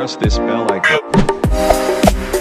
press this bell icon.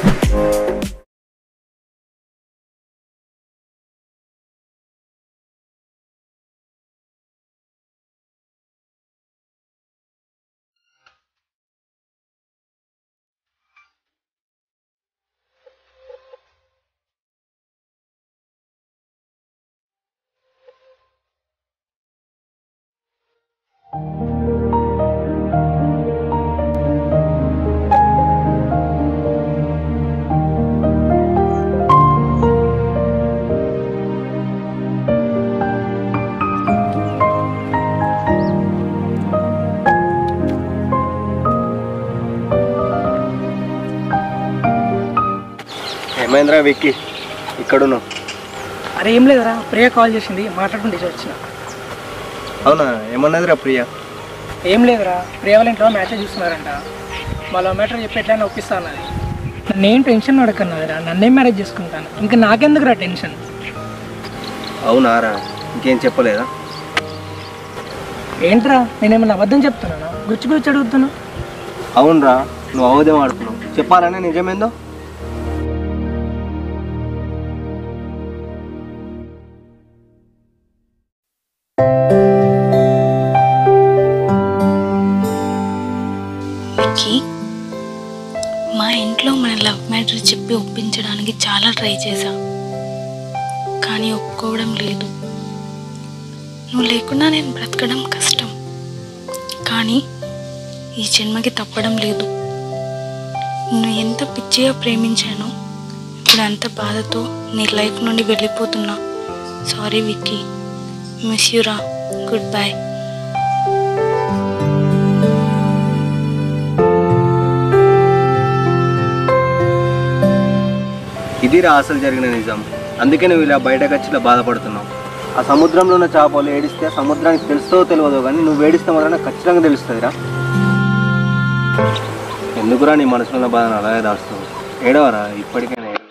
ఏమైందిరా విక్కీ ఇక్కడున్నావు అరే ఏం లేదురా ప్రియ కాల్ చేసింది మాట్లాడుకుంటే వచ్చిన అవునా ఏమన్నదిరా ప్రియా ఏం లేదురా ప్రియ వాళ్ళ ఇంట్లో మ్యాచ్ చూస్తున్నారంట వాళ్ళ మ్యాటర్ చెప్పి ఎట్లయినా ఒప్పిస్తా అన్నది నన్నేం టెన్షన్ అడగన్నదిరా నన్నేం మ్యారేజ్ చేసుకుంటాను ఇంకా నాకెందుకురా టెన్షన్ అవునారా ఇంకేం చెప్పలేదా ఏంట్రా నేనేమన్నా అబద్ధం చెప్తున్నానా గుచ్చి గుచ్చి అడుగుతున్నా అవునరా నువ్వు అవధం ఆడుతున్నావు చెప్పాలనే నిజమేందో విక్కీ మా ఇంట్లో మన లవ్ మ్యాటర్ చెప్పి ఒప్పించడానికి చాలా ట్రై చేశా కానీ ఒప్పుకోవడం లేదు నువ్వు లేకుండా నేను బ్రతకడం కష్టం కానీ ఈ జన్మకి తప్పడం లేదు నిన్ను ఎంత పిచ్చిగా ప్రేమించానో ఇప్పుడు అంత బాధతో నీ లైఫ్ నుండి వెళ్ళిపోతున్నా సారీ విక్కీ మిస్ యూరా గుడ్ బై ఇదిరా అసలు జరిగిన నిజం అందుకే నువ్వు ఇలా బయటకు వచ్చి ఇలా బాధపడుతున్నావు ఆ సముద్రంలో ఉన్న చేపలు ఏడిస్తే ఆ సముద్రానికి తెలుస్తో తెలియదు కానీ నువ్వు ఏడిస్తే మాత్రం నాకు ఖచ్చితంగా తెలుస్తుందిరా ఎందుకురా నీ మనసులో ఉన్న బాధను అలాగే దాస్తావు ఏడవరా ఇప్పటికైనా ఏడవ.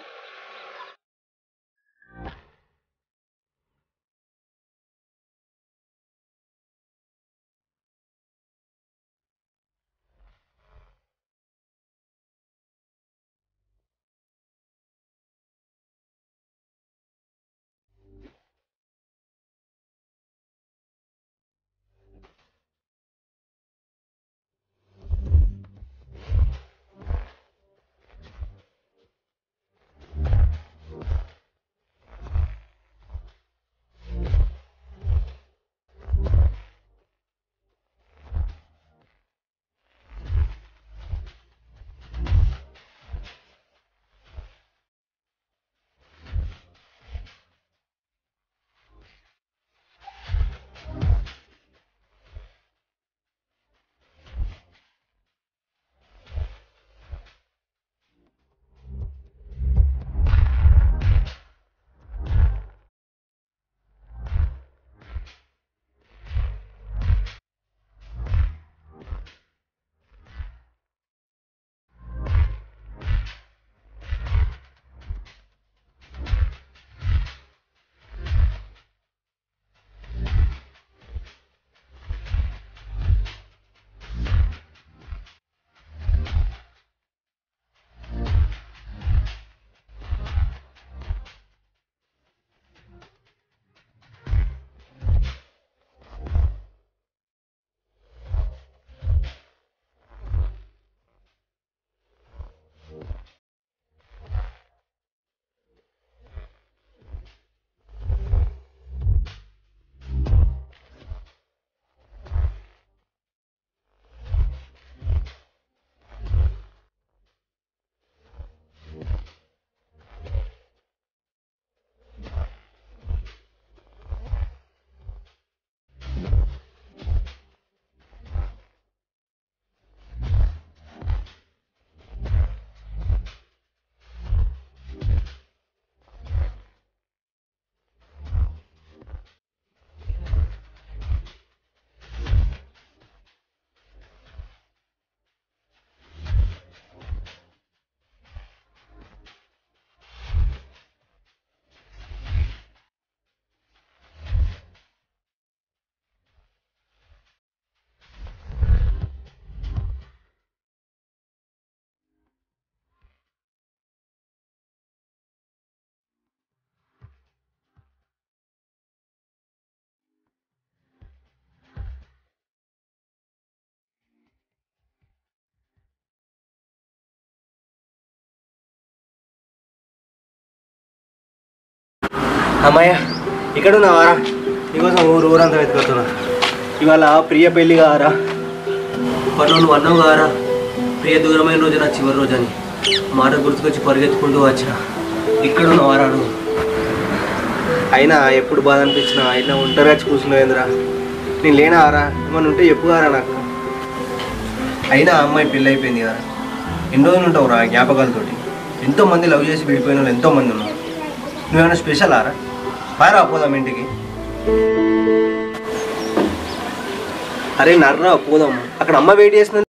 అమ్మాయ్య ఇక్కడ ఉన్నావారా నీకోసం ఊరు ఊరంతా వెతుకుతున్నా ఇవాళ ప్రియ పెళ్ళి కారా పన్ను నువ్వు అన్నావు కారా ప్రియ దూరమైన రోజు నా చివరి రోజు అని మాట గుర్తుకొచ్చి పరిగెత్తుకుంటూ వచ్చిన ఇక్కడ ఉన్నవారా నువ్వు అయినా ఎప్పుడు బాధ అనిపించినా అయినా ఒంటరిగా వచ్చి కూర్చున్నావేంద్రా నేను లేనా ఆరా ఏమన్నా ఉంటే చెప్పుగారా నాకు అయినా ఆ అమ్మాయి పెళ్ళి అయిపోయింది కదా ఎన్ని రోజులు ఉంటావు రా జ్ఞాపకాలతోటి ఎంతో మంది లవ్ చేసి విడిపోయిన వాళ్ళు ఎంతో మంది ఉన్నారు నువ్వేమైనా స్పెషల్ ఆరా పారా పోదాం ఇంటికి అరే నర్రా పోదాం అక్కడ అమ్మ వెయిట్ చేసిన